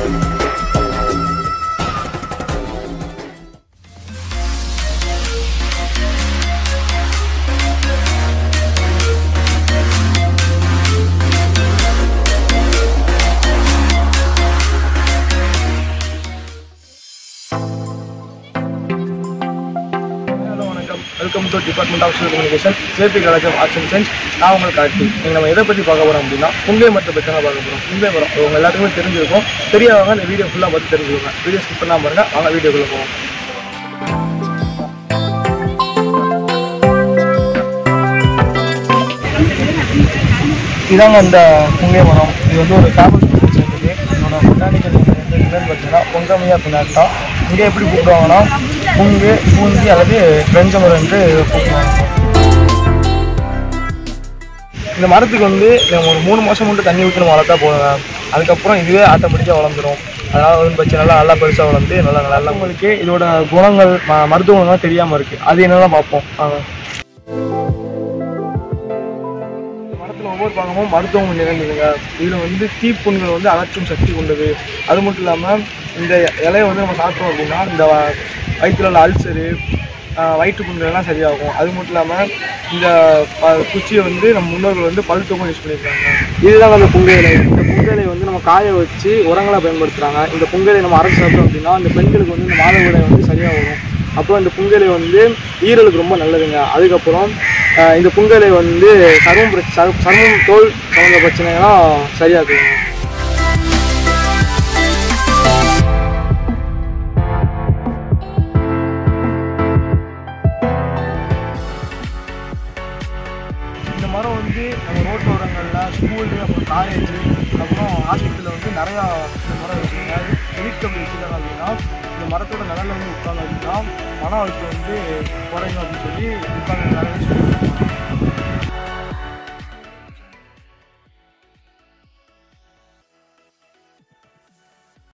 hello வணக்கம் welcome to department of communication சேபி college of arts and science நான் உங்களுக்கு கார்த்தி நீங்கள் நம்ம எதை பற்றி பார்க்க போகிறோம் அப்படின்னா புங்கை மரத்தை பற்றி தான் பார்க்க போகிறோம் புங்கை மரம் அது உங்க எல்லாத்துக்குமே தெரிஞ்சிருக்கும் தெரியாதவங்க இந்த வீடியோ ஃபுல்லாக பார்த்து தெரிஞ்சுக்கோங்க வீடியோ ஸ்கிப் பண்ணாமல் பாருங்க வாங்க வீடியோக்குள்ளே போவோம் இதாங்க அந்த புங்கை மரம் இது வந்து ஒரு ஃபேமஸ் சேர்ந்தது இதோட பொட்டானிக்கல் வந்து என்னன்னு பார்த்தீங்கன்னா பொங்கமையா பின்னாட்டா இங்கே எப்படி கூப்பிடுவாங்கன்னா புங்கு பூந்தி அல்லது வெஞ்ச மரம் என்று கூப்பிடுவாங்க இந்த மரத்துக்கு வந்து நம்ம ஒரு மூணு மாதம் மட்டும் தண்ணி ஊற்றி நம்ம வளர்த்தா போதுங்க அதுக்கப்புறம் இதுவே ஆட்டோமேட்டிக்காக வளர்ந்துரும் அதனால் வந்து பிரச்சனை நல்லா நல்லா பெருசாக வளர்ந்து நல்லா நல்லா உங்களுக்கு இதோட குணங்கள் ம- மருத்துவ குணங்கள் தெரியாமல் இருக்குது அது என்னெல்லாம் பார்ப்போம் வாங்க மரத்தில் ஒவ்வொரு பாகமும் மருத்துவம் நிறைந்ததுங்க இதில் வந்து தீப்புண்கள் வந்து அகற்றும் சக்தி கொண்டது அது மட்டும் இல்லாமல் இந்த இலையை வந்து நம்ம சாப்பிட்டோம் அப்படின்னா இந்த வ- வயித்துல உள்ள அல்சரு வயிற்றுப்புண்கள் எல்லாம் சரியாகும் அது மட்டும் இல்லாமல் இந்த ப- குச்சியை வந்து நம்ம முன்னோர்கள் வந்து பல் தூக்கம் யூஸ் பண்ணியிருக்காங்க இதுதான் அந்த புங்கை இலை இந்த புங்கை இலையை வந்து நம்ம காய வச்சு உரங்களாக பயன்படுத்துகிறாங்க இந்த புங்கை இலையை நம்ம அரைச்சி சாப்பிட்டோம் அப்படின்னா இந்த பெண்களுக்கு வந்து இந்த மாதவிடை வந்து சரியாக வரும் அப்புறம் இந்த புங்கலை வந்து ஈரலுக்கு ரொம்ப நல்லதுங்க அதுக்கப்புறம் ஆஹ் இந்த புங்கலை வந்து சருமம் பிரச்ச- சரு- சருமம் தோல் சம்மந்த பிரச்சனைலாம் சரியாக்குங்க இந்த மரம் வந்து நம்ம ரோட்டு ஓரங்களில் ஸ்கூலு அப்புறம் காலேஜ் அப்புறம் ஹாஸ்பிட்டலில் வந்து நிறையா இந்த மரம் இருக்குங்க எதுக்கு அப்படி வச்சுருக்காங்க அப்படின்னா இந்த மரத்தோட நிழல்ல வந்து உட்காந்து அப்படின்னா மன அழுத்தம் வந்து குறையும் அப்படின்னு சொல்லி உட்காந்து நிறைய சொல்லியிருக்காங்க